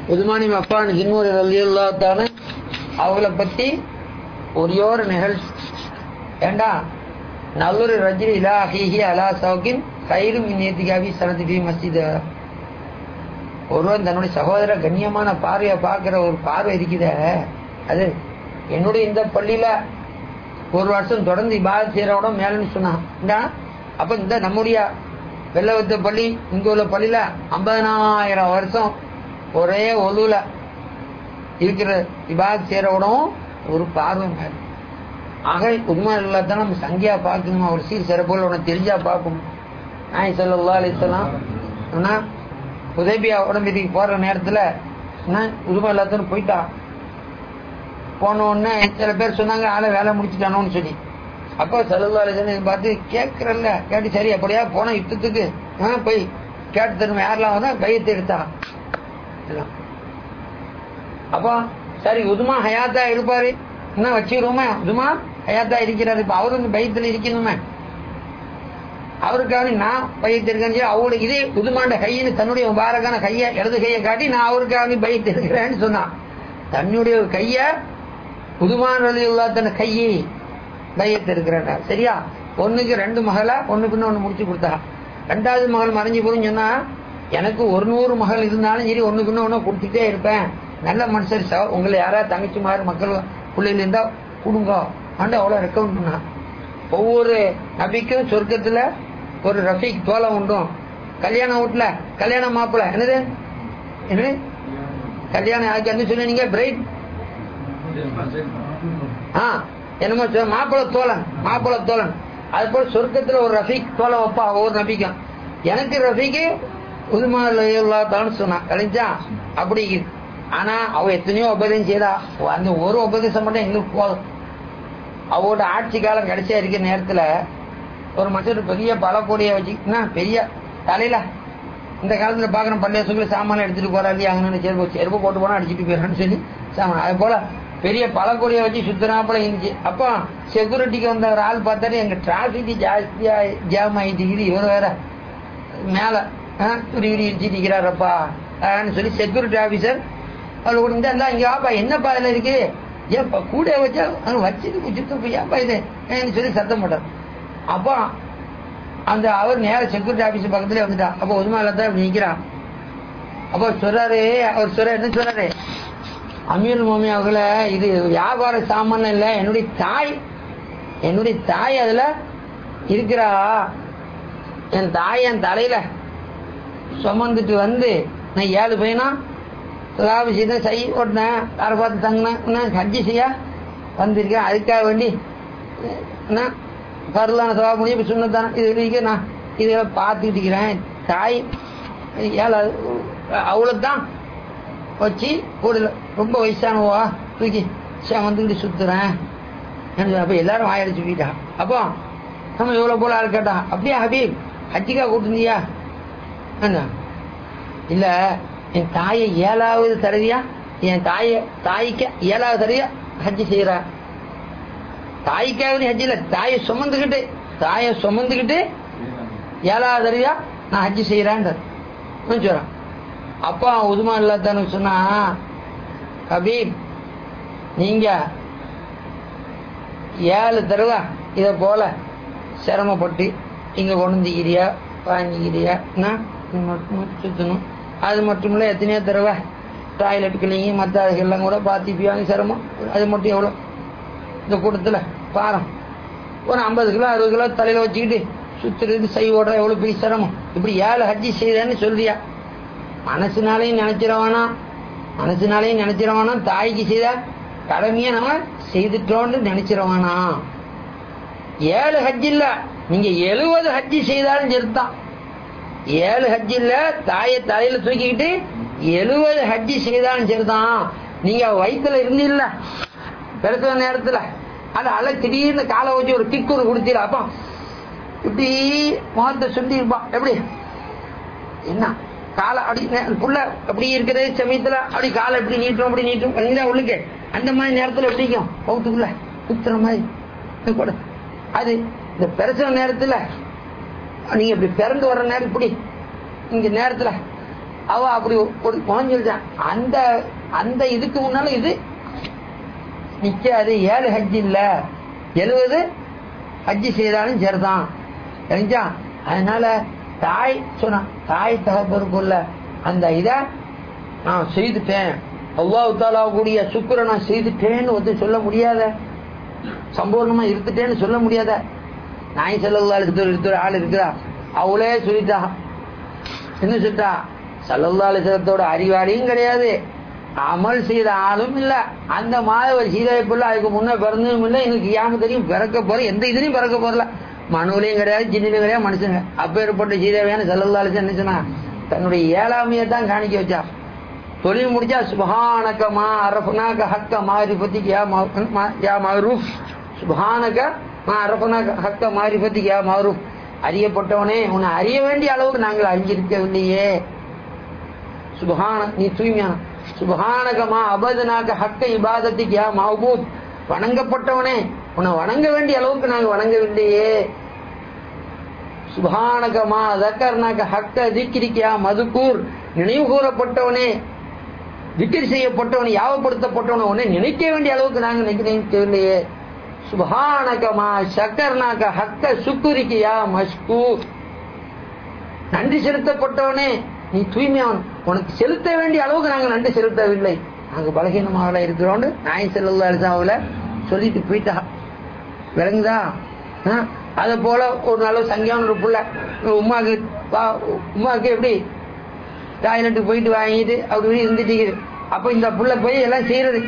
உதுமானி மப்பான் ஜின்னூர் ரலியுல்லாத்தான அவங்கள பத்தி ஒரே ஒரு நிகழ்ச்சி ஏண்டா நல்லொரு ரஜினி இலா ஹீஹி அலா சவுக்கின் கயிறு மின்னியத்திகாவி சனதி மஸ்ஜித் ஒருவன் தன்னுடைய சகோதர கண்ணியமான பார்வையை பார்க்கிற ஒரு பார்வை இருக்குதே அது என்னுடைய இந்த பள்ளியில ஒரு வருஷம் தொடர்ந்து இபாதத் செய்யறவோட மேலன்னு சொன்னான் இந்தா, அப்ப இந்த நம்முடைய வெள்ளவத்த பள்ளி இங்க உள்ள பள்ளியில ஐம்பதனாயிரம் வருஷம் ஒரே ஒழுல இருக்கிற இபாதத் செய்யறவோடும் ஒரு பார்வை மேல ஆக உண்மை இல்லாதான் நம்ம சங்கியா பார்க்கணுமா ஒரு சீர் சிறப்புகள் உனக்கு தெரிஞ்சா பார்க்கணும் நாய் சொல்லா அலிசலாம் ஆனா உதவியா உடம்புக்கு போற நேரத்துல என்ன உதுமா இல்லாதன்னு போயிட்டான் போன உடனே சில பேர் சொன்னாங்க ஆளை வேலை முடிச்சுட்டானோன்னு சொல்லி அப்போ சல்லா அலிசன் பார்த்து கேட்கறல்ல கேட்டு சரி அப்படியா போன யுத்தத்துக்கு ஆ, போய் கேட்டு தருமா யாரெல்லாம் வந்தா கையெழுத்து எடுத்தா எல்லாம். அப்போ சரி உதுமா ஹயாத்தா இருப்பாரு என்ன வச்சுக்கிறோமே உதுமா ஹயாத்தா இருக்கிறாரு இப்ப அவரு இந்த பயத்துல இருக்கணுமே அவருக்காக நான் பயத்திருக்கேன் சொல்லி அவருடைய இதே உதுமாண்ட கையின்னு தன்னுடைய முபாரக்கான கையை இடது கையை காட்டி நான் அவருக்காக பயத்திருக்கிறேன்னு சொன்னான் தன்னுடைய கைய உதுமான் வழியுள்ளா தன் கையை பயத்திருக்கிறேன் சரியா ஒண்ணுக்கு ரெண்டு மகளா ஒண்ணுக்கு ஒண்ணு முடிச்சு கொடுத்தா ரெண்டாவது மகள் மறைஞ்சு போதுன்னு சொன்னா எனக்கு ஒரு நூறு மகள் இருந்தாலும் சரி ஒண்ணுக்கு ஒண்ணு கொடுத்துட்டே இருப்பேன் நல்ல மனுஷர் சார் உங்களை யாராவது தங்கச்சி மாதிரி மக்கள் பிள்ளைகள் இருந்தா கொடுங்க ஆண்டு அவ்வளவு ரெக்கமெண்ட் பண்ணா ஒவ்வொரு நபிக்கும் சொர்க்கத்துல ஒரு ரஃபீக் தோலம் உண்டும் கல்யாண வீட்டுல கல்யாண மாப்பிள்ள என்னது என்னது கல்யாணம் யாருக்கு என்ன சொன்னீங்க பிரைட் ஆ என்னமோ சொல் மாப்பிள தோழன் மாப்பிள தோழன் அது போல சொர்க்கத்துல ஒரு ரஃபீக் தோலை வைப்பா ஒவ்வொரு நபிக்கும் எனக்கு ரஃபீக்கு உதுமா தான் சொன்னான் கழிஞ்சா அப்படி இருக்குது. ஆனா அவ எத்தனையோ உபதேசம் செய்தா அந்த ஒரு உபதேசம் மட்டும் எங்களுக்கு போதும் அவரோட ஆட்சி காலம் கடைசியா இருக்கிற நேரத்துல ஒரு மனுஷன் பெரிய பழக்கொடிய வச்சுக்கினா பெரிய தலையில இந்த காலத்துல பாக்குற பள்ளிய சொல்லி சாமான எடுத்துட்டு போறா இல்லையா அங்கே செருப்பு செருப்பு போட்டு போனா அடிச்சுட்டு போயிடறான்னு சொல்லி சாமான் அது போல பெரிய பழக்கொடிய வச்சு சுத்தினாப்புல இருந்துச்சு அப்போ செக்யூரிட்டிக்கு வந்த ஒரு ஆள் பார்த்தாரு எங்க டிராபிக் ஜாஸ்தியா ஜாம் ஆயிட்டு இருக்குது இவர் வேற மேல ஆ, துரி உரி இடிச்சு நிக்கிறாரப்பா ஆன்னு சொல்லி செக்யூரிட்டி ஆபீசர் அவர் கூட இருந்தா இங்க வாப்பா என்னப்பா இதுல இருக்கு ஏப்பா கூட வச்சா அங்க வச்சுட்டு குச்சிட்டு ஏப்பா இது ஏன்னு சொல்லி சத்தம் போட்டார் அப்போ அந்த அவர் நேர செக்யூரிட்டி ஆபீஸ் பக்கத்துல வந்துட்டா அப்போ உதுமால தான் இப்படி நிக்கிறான் அப்போ சொல்றாரு அவர் சொல்ற என்ன சொல்றாரு அமீர் மோமி அவர்கள இது வியாபார சாமான் இல்ல என்னுடைய தாய் என்னுடைய தாய் அதுல இருக்கிறா என் தாய் என் தலையில சுமந்துட்டு வந்து நான் ஏழு பையனா சுலாபி செய்த சை ஓட்டினேன் யாரை பார்த்து தங்கினேன் ஹஜ்ஜி செய்ய வந்திருக்கேன் அதுக்காக வேண்டி நான் பரலான சவா முடியும் இப்போ சொன்னதானே இது வரைக்கும் நான் இதெல்லாம் பார்த்துக்கிட்டு இருக்கிறேன் தாய் ஏழை அவ்வளோ தான் வச்சு கூட ரொம்ப வயசானவா தூக்கி வந்துக்கிட்டு சுத்துறேன் அப்போ எல்லாரும் வாயடிச்சு போயிட்டா அப்போ நம்ம இவ்வளோ போல ஆள் கேட்டான் அப்படியா ஹபீப் ஹஜ்ஜிக்கா கூட்டிருந்தியா என்ன இல்ல என் தாயை ஏழாவது தடவையா என் தாய தாய்க்கு ஏழாவது தடவையா ஹஜ்ஜி செய்யறா தாய்க்காவது ஹஜ்ஜி இல்ல தாயை சுமந்துக்கிட்டு தாயை சுமந்துக்கிட்டு ஏழாவது தடவையா நான் ஹஜ்ஜி செய்யறேன் சொல்றான் அப்பா உதுமா இல்லாதான்னு சொன்னா ஹபீப் நீங்க ஏழு தடவை இத போல சிரமப்பட்டு இங்க கொண்டுக்கிறியா வாங்கிக்கிறியா சுத்தணும் அது மட்டும் இல்ல எத்தனையோ தடவை டாய்லெட் கிளீங்க மற்ற அதுக்கெல்லாம் கூட பார்த்துப்பியாங்க சிரமம் அது மட்டும் எவ்வளோ இந்த கூட்டத்தில் பாரம் ஒரு ஐம்பது கிலோ அறுபது கிலோ தலையில வச்சுக்கிட்டு சுத்துறது சை ஓடுற எவ்வளவு பெரிய சிரமம் இப்படி ஏழு ஹஜ்ஜி செய்தேன்னு சொல்றியா மனசுனாலையும் நினைச்சிடவானா மனசுனாலையும் நினைச்சிடவானா தாய்க்கு செய்த கடமையை நம்ம செய்துட்டோம்னு நினைச்சிடவானா ஏழு ஹஜ் இல்ல நீங்க எழுபது ஹஜ்ஜி செய்தாலும் சரிதான் ஏழு ஹஜ் இல்ல தாயை தலையில தூக்கிக்கிட்டு எழுபது ஹஜ்ஜி செய்தாலும் சரிதான் நீங்க வயிற்றுல இருந்தீல்ல பிறக்கிற நேரத்துல அது அலை திடீர்னு காலை வச்சு ஒரு கிக் ஒரு கொடுத்தீங்க அப்போ இப்படி முகத்தை சுண்டி இருப்பான் எப்படி என்ன காலை அப்படி நே- புள்ள அப்படி இருக்கிற சமயத்துல அப்படி காலை எப்படி நீட்டும் அப்படி நீட்டும் பண்ணீங்களா உள்ளுக்கு அந்த மாதிரி நேரத்துல எப்படிக்கும் பௌத்துக்குள்ள குத்துற மாதிரி இது கூட அது இந்த பிரசவ நேரத்துல நீங்க இப்படி பிறந்து வர்ற நேரம் இப்படி இங்க நேரத்துல அவ அப்படி ஒரு குழஞ்சிருச்சான் அந்த அந்த இதுக்கு முன்னால இது நிக்காது ஏழு ஹஜ் இல்ல எழுவது ஹஜ் செய்தாலும் சரிதான் தெரிஞ்சா அதனால தாய் சொன்ன தாய் தகப்பருக்குள்ள அந்த இத நான் செய்துட்டேன் அல்லாஹ் தாலா கூடிய சுக்குரை நான் செய்துட்டேன்னு வந்து சொல்ல முடியாத சம்பூர்ணமா இருந்துட்டேன்னு சொல்ல முடியாத நாய் செல்லல்லா இருக்கிற ஆள் இருக்கிறா அவளே சொல்லிட்டா என்ன சொல்லிட்டா சல்லல்லா அலிசலத்தோட அறிவாளியும் கிடையாது அமல் செய்த ஆளும் இல்ல அந்த மாதவர் சீதாய்ப்புள்ள அதுக்கு முன்ன பிறந்ததும் இல்லை எனக்கு யாம தெரியும் பிறக்க போற எந்த இதுலயும் பிறக்க போறல மனுவிலையும் கிடையாது ஜின்னிலையும் கிடையாது மனுஷங்க அப்பேற்பட்ட சீதாவையான சல்லல்லா அலிசன் என்ன சொன்னா தன்னுடைய ஏழாமையை தான் காணிக்க வச்சா தொழில் முடிச்சா சுபஹானக மா அரஃபனாக ஹக்க மாரிபத்திக்கு யா மா- மா- யா மரூஃப் சுபஹானக மா அரஃபனாக ஹக்க மாரிபத்திக்கு யா மரூஃப் அறியப்பட்டவனே உன்னை அறிய வேண்டிய அளவுக்கு நாங்கள் அறிஞ்சிருக்கவில்லையே சுபஹான நீ தூய்மையான சுபஹானகமா அபதனாக ஹக்க இபாதத்துக்கு யா மஹபூப் வணங்கப்பட்டவனே உன்னை வணங்க வேண்டிய அளவுக்கு நாங்கள் வணங்கவில்லையே சுபஹானகமா தக்கர்னாக ஹக்க திக்கிரிக்கியா மதுக்கூர் நினைவு கூறப்பட்டவனே திக்கிர் செய்யப்பட்டவன் யாவப்படுத்தப்பட்டவன் உன்னை நினைக்க வேண்டிய அளவுக்கு நாங்கள் நினைக்கவில்லையே சுபஹானகமா சக்கர்னாக ஹக்க சுக்குரிக்கியா மஷ்கூ நன்றி செலுத்தப்பட்டவனே நீ தூய்மையான் உனக்கு செலுத்த வேண்டிய அளவுக்கு நாங்கள் நன்றி செலுத்தவில்லை நாங்க பலகீனமாக இருக்கிறோம் நாய் செல்லல்லா அவளை சொல்லிட்டு போயிட்டா விளங்குதா ஆ? அத போல ஒரு நல்ல சங்கியான ஒரு புள்ள உமாக்கு வா- உமாக்கு எப்படி டாய்லெட்டுக்கு போயிட்டு வாங்கிட்டு அப்படி இப்படி இருந்துட்டு இருக்குது. அப்ப இந்த புள்ள போய் எல்லாம் செய்யறது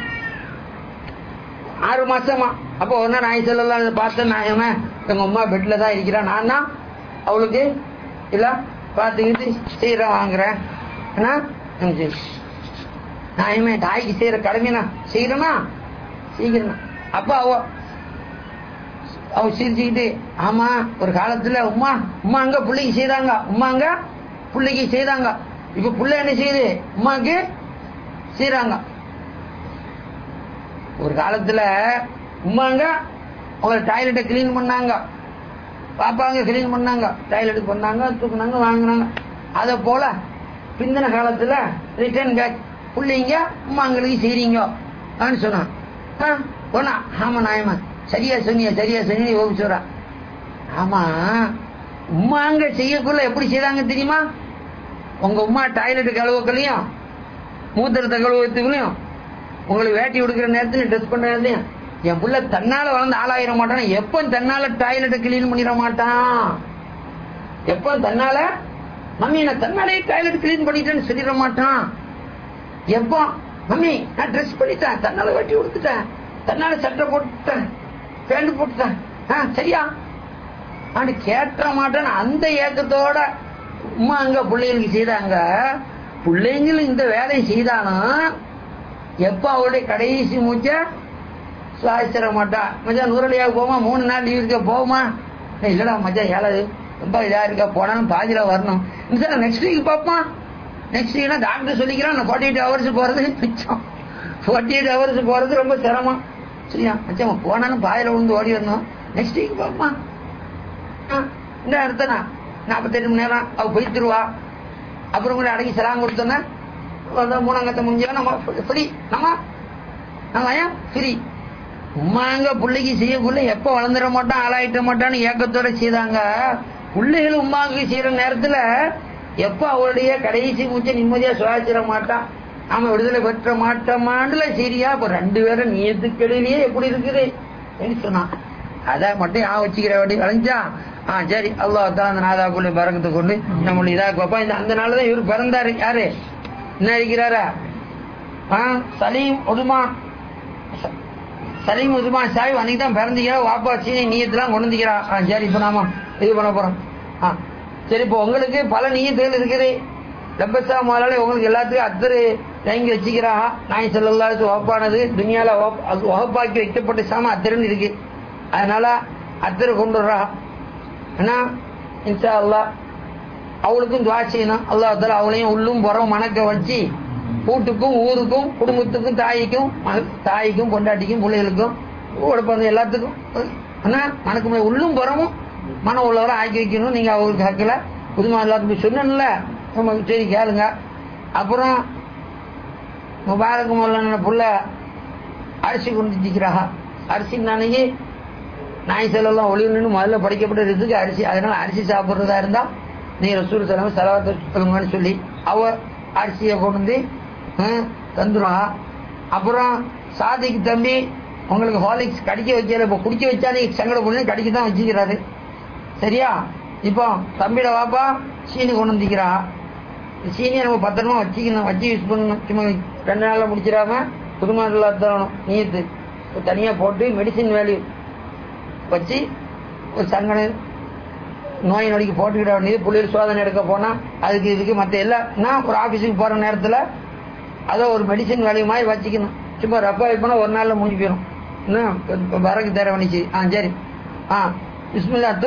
ஆறு மாசமா அப்போ ஒரு நாள் நாய் சொல்லலாம் பார்த்தேன் நான் இவன் எங்க அம்மா பெட்ல தான் இருக்கிறான் நான் தான் அவளுக்கு இல்ல பார்த்துக்கிட்டு செய்யறேன் வாங்குறேன் என்ன ம், சரி. நான் இவன் தாய்க்கு செய்யற கடமை நான் செய்யறேனா செய்கிறேன் அப்ப அவ அவ சிரிச்சுக்கிட்டு ஆமா ஒரு காலத்துல உமா உமா அங்க பிள்ளைக்கு செய்தாங்க உமா அங்க பிள்ளைக்கு செய்தாங்க இப்ப புள்ள என்ன செய்யுது உமாக்கு செய்யறாங்க ஒரு காலத்துல உமாங்க அவங்க டாய்லெட்டை கிளீன் பண்ணாங்க பாப்பாங்க கிளீன் பண்ணாங்க டாய்லெட்டுக்கு பண்ணாங்க தூக்குனாங்க வாங்கினாங்க அத போல பிந்தின காலத்துல ரிட்டர்ன் கேக் பிள்ளைங்க உமாங்களுக்கு செய்றீங்க அப்படின்னு சொன்னான் ஆ, போனா ஆமா நாயமா சரியா சொன்னியா சரியா சொன்னி ஓபிச்சுரா ஆமா உமாங்க செய்யக்குள்ள எப்படி செய்தாங்க தெரியுமா உங்க உமா டாய்லெட் கழுவக்கலையும் மூத்திரத்தை கழுவத்துக்குலையும் உங்களுக்கு வேட்டி கொடுக்குற நேரத்துல ட்ரெஸ் பண்ற நேரத்தையும் என் புள்ள தன்னால வளர்ந்து ஆளாயிர மாட்டான் எப்ப தன்னால டாய்லெட்டை கிளீன் பண்ணிட மாட்டான் எப்ப தன்னால மம்மி நான் தன்னாலே டாய்லெட் கிளீன் பண்ணிட்டேன்னு சொல்லிட மாட்டான் எப்போ மம்மி நான் ட்ரெஸ் பண்ணிட்டேன் தன்னால வெட்டி கொடுத்துட்டேன் தன்னால சட்டை போட்டுட்டேன் பேண்ட் போட்டுட்டேன் ஆ, சரியா அப்படி கேட்ட மாட்டேன் அந்த ஏக்கத்தோட உமா அங்க பிள்ளைங்களுக்கு செய்தாங்க பிள்ளைங்களும் இந்த வேலையை செய்தாலும் எப்ப அவளுடைய கடைசி மூச்ச சுவாசிச்சிட மாட்டா மச்சான் நூறலியாக போமா மூணு நாள் லீவ் இருக்க போகுமா ஏய், இல்லடா மச்சான் ஏழாது ரொம்ப இதா இருக்கா போனாலும் பாதியில வரணும் சார் நெக்ஸ்ட் வீக் பார்ப்பான் நெக்ஸ்ட் வீக்னா டாக்டர் சொல்லிக்கிறான் நான் ஃபார்ட்டி எயிட் ஹவர்ஸ் போறது மிச்சம் ஃபார்ட்டி எயிட் ஹவர்ஸ் போறது ரொம்ப சிரமம் சரியா மச்சான் போனாலும் பாதியில விழுந்து ஓடி வரணும் நெக்ஸ்ட் வீக் பார்ப்பான் ஆ, இந்த இடத்தனா நாற்பத்தெட்டு மணி நேரம் அவ போய்த்துருவா அப்புறம் கூட அடங்கி செலாம் கொடுத்தோன்னா மூணாங்கத்தை முடிஞ்சா நம்ம ஃப்ரீ நம்ம நம்ம ஏன் ஃப்ரீ உமாங்க பிள்ளைக்கு செய்யக்குள்ள எப்ப வளர்ந்துட மாட்டான் ஆளாயிட்ட மாட்டான்னு ஏக்கத்தோட செய்தாங்க பிள்ளைகள் உமாவுக்கு செய்யற நேரத்துல எப்ப அவளுடைய கடைசி மூச்சை நிம்மதியா சுவாசிட மாட்டான் நாம விடுதலை பெற்ற மாட்டோமான்ல சரியா இப்ப ரெண்டு பேரும் நியத்துக்களிலேயே எப்படி இருக்குது என்று சொன்னான் அதை மட்டும் ஆ வச்சுக்கிற வேண்டி வளைஞ்சா ஆ சரி அல்லாஹ் தான் அந்த நாதாக்குள்ள பறக்கத்தை கொண்டு நம்மளுடைய இதாக்கு வைப்பான் இந்த அந்த நாள் தான் இவர் பிறந்தாரு யாரு என்ன இருக்கிறாரா ஆ சலீம் உதுமான் ச- சலீம் உதுமான் சாஹிப் அன்னைக்கு தான் பிறந்தீங்க வாப்பா சீனி நீயத்தெல்லாம் கொண்டு வந்துக்கிறா ஆ சரி இப்போ நாம இது பண்ண போறோம் ஆ சரி இப்போ உங்களுக்கு பல நீயத்துகள் இருக்குது லப்பசா முதலாளி உங்களுக்கு எல்லாத்துக்கும் அத்தரு வாங்கி வச்சுக்கிறா நாய் செல்லல்லாது வகுப்பானது துணியால வகுப்பாக்கி வைக்கப்பட்ட சாம அத்தருன்னு இருக்கு அதனால அத்தரு கொண்டு வர்றா ஏன்னா இன்ஷா அல்லாஹ் அவளுக்கும் துவா செய்யணும் அல்லாஹ் தாலா அவளையும் உள்ளும் புறம் மணக்க வச்சு கூட்டுக்கும் ஊருக்கும் குடும்பத்துக்கும் தாய்க்கும் மக- தாய்க்கும் பொண்டாட்டிக்கும் பிள்ளைகளுக்கும் கூட பிறந்த எல்லாத்துக்கும் ஆனா மணக்குமே உள்ளும் புறமும் மன உள்ளவரை ஆக்கி வைக்கணும் நீங்க அவருக்கு ஹக்கில் புதுமா எல்லாத்துக்கும் சொன்னேன்ல நம்ம சரி கேளுங்க அப்புறம் முபாரக் மௌலான புள்ள அரிசி கொண்டு திக்கிறா அரிசி நாளைக்கு நாய் செல்லாம் ஒளியணும்னு முதல்ல படிக்கப்பட்ட ரிசுக்கு அரிசி அதனால அரிசி சாப்பிட்றதா இருந்தா நீ ரசூல் செலவு செலவாத்த சொல்லுங்கன்னு சொல்லி அவ அரிசியை கொண்டு வந்து ஹம், தந்துருவா அப்புறம் சாதிக்கு தம்பி உங்களுக்கு ஹாலிக்ஸ் கடிக்க வைக்கல இப்ப குடிக்க வச்சா நீ சங்கடப்படணும் கடிக்க தான் வச்சுக்கிறாரு சரியா இப்போ தம்பியோட வாப்பா சீனி கொண்டு வந்துக்கிறா சீனியை நம்ம பத்திரமா வச்சுக்கணும் வச்சு யூஸ் பண்ணணும் சும்மா ரெண்டு நாள்ல முடிச்சிடாம புதுமா தரணும் நீயத்து தனியா போட்டு மெடிசின் வேல்யூ வச்சு ஒரு சங்கனை நோய் நொடிக்கு போட்டுக்கிட வேண்டியது புள்ளியல் சோதனை எடுக்க போனா அதுக்கு இதுக்கு மற்ற எல்லாம் நான் ஒரு ஆபீஸுக்கு போற நேரத்துல அதை ஒரு மெடிசின் வேல்யூ மாதிரி வச்சுக்கணும் சும்மா ரப்பா போனா ஒரு நாள்ல முடிஞ்சு போயிடும் என்ன வரக்கு தேர வணிச்சு ஆ சரி ஆ பிஸ்மில்லா